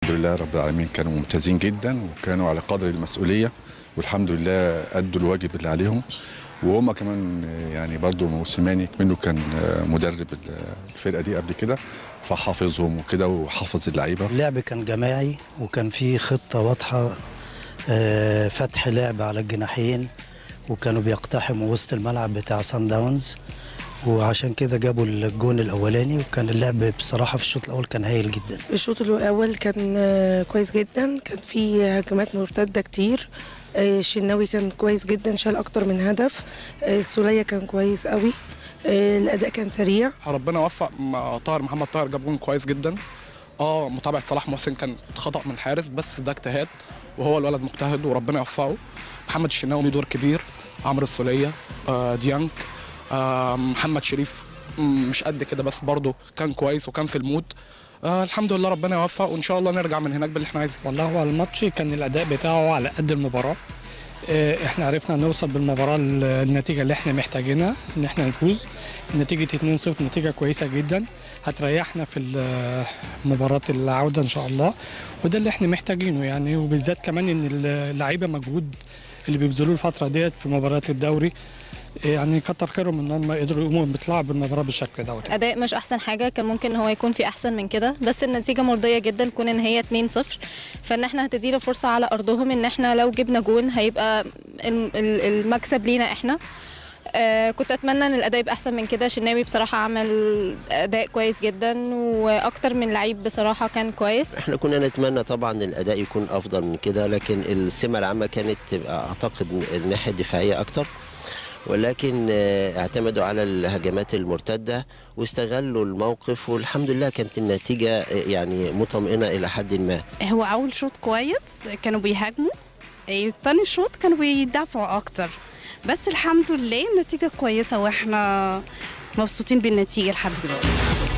الحمد لله رب العالمين كانوا ممتازين جدا وكانوا على قدر المسؤوليه والحمد لله ادوا الواجب اللي عليهم وهم كمان يعني برضو موسيماني منه كان مدرب الفرقه دي قبل كده فحافظهم وكده وحافظ اللعيبه اللعب كان جماعي وكان في خطه واضحه آه، فتح لعب على الجناحين وكانوا بيقتحموا وسط الملعب بتاع سان داونز وعشان كده جابوا الجون الاولاني وكان اللعب بصراحه في الشوط الاول كان هايل جدا الشوط الاول كان آه، كويس جدا كان في هجمات مرتده كتير آه، الشناوي كان كويس جدا شال اكتر من هدف آه، السوليه كان كويس قوي آه، الاداء كان سريع ربنا وفق مع طاهر محمد طاهر جاب جون كويس جدا اه متابعه صلاح محسن كان خطا من الحارس بس ده اجتهاد وهو الولد مجتهد وربنا يوفقه محمد الشناوي ليه دور كبير عمرو السوليه آه ديانج آه محمد شريف مم، مش قد كده بس برضه كان كويس وكان في المود آه الحمد لله ربنا يوفق وان شاء الله نرجع من هناك باللي احنا عايزينه والله هو الماتش كان الاداء بتاعه على قد المباراه آه، احنا عرفنا نوصل بالمباراه ل- النتيجه اللي احنا محتاجينها ان احنا نفوز نتيجه 2-0 نتيجه كويسه جدا هتريحنا في ال- مباراه العوده ان شاء الله وده اللي احنا محتاجينه يعني وبالذات كمان ان اللعيبه مجهود اللي بيبذلوه الفتره ديت في مباريات الدوري يعني كتر خيرهم ان هم قدروا يقوموا بيطلعوا بالمباراه بالشكل دوت اداء مش احسن حاجه كان ممكن هو يكون في احسن من كده بس النتيجه مرضيه جدا كون ان هي 2-0 فان احنا هتدينا فرصه على ارضهم ان احنا لو جبنا جون هيبقى الم- ال- المكسب لينا احنا آه كنت اتمنى ان الاداء يبقى احسن من كده شناوي بصراحه عمل اداء كويس جدا واكتر من لعيب بصراحه كان كويس احنا كنا نتمنى طبعا الاداء يكون افضل من كده لكن السمه العامه كانت تبقى اعتقد الناحيه الدفاعيه اكتر ولكن آه، اعتمدوا على الهجمات المرتده واستغلوا الموقف والحمد لله كانت النتيجه آه، يعني مطمئنه الى حد ما هو اول شوط كويس كانوا بيهاجموا إيه، تاني شوط كانوا بيدافعوا اكتر بس الحمد لله النتيجه كويسه واحنا مبسوطين بالنتيجه لحد دلوقتي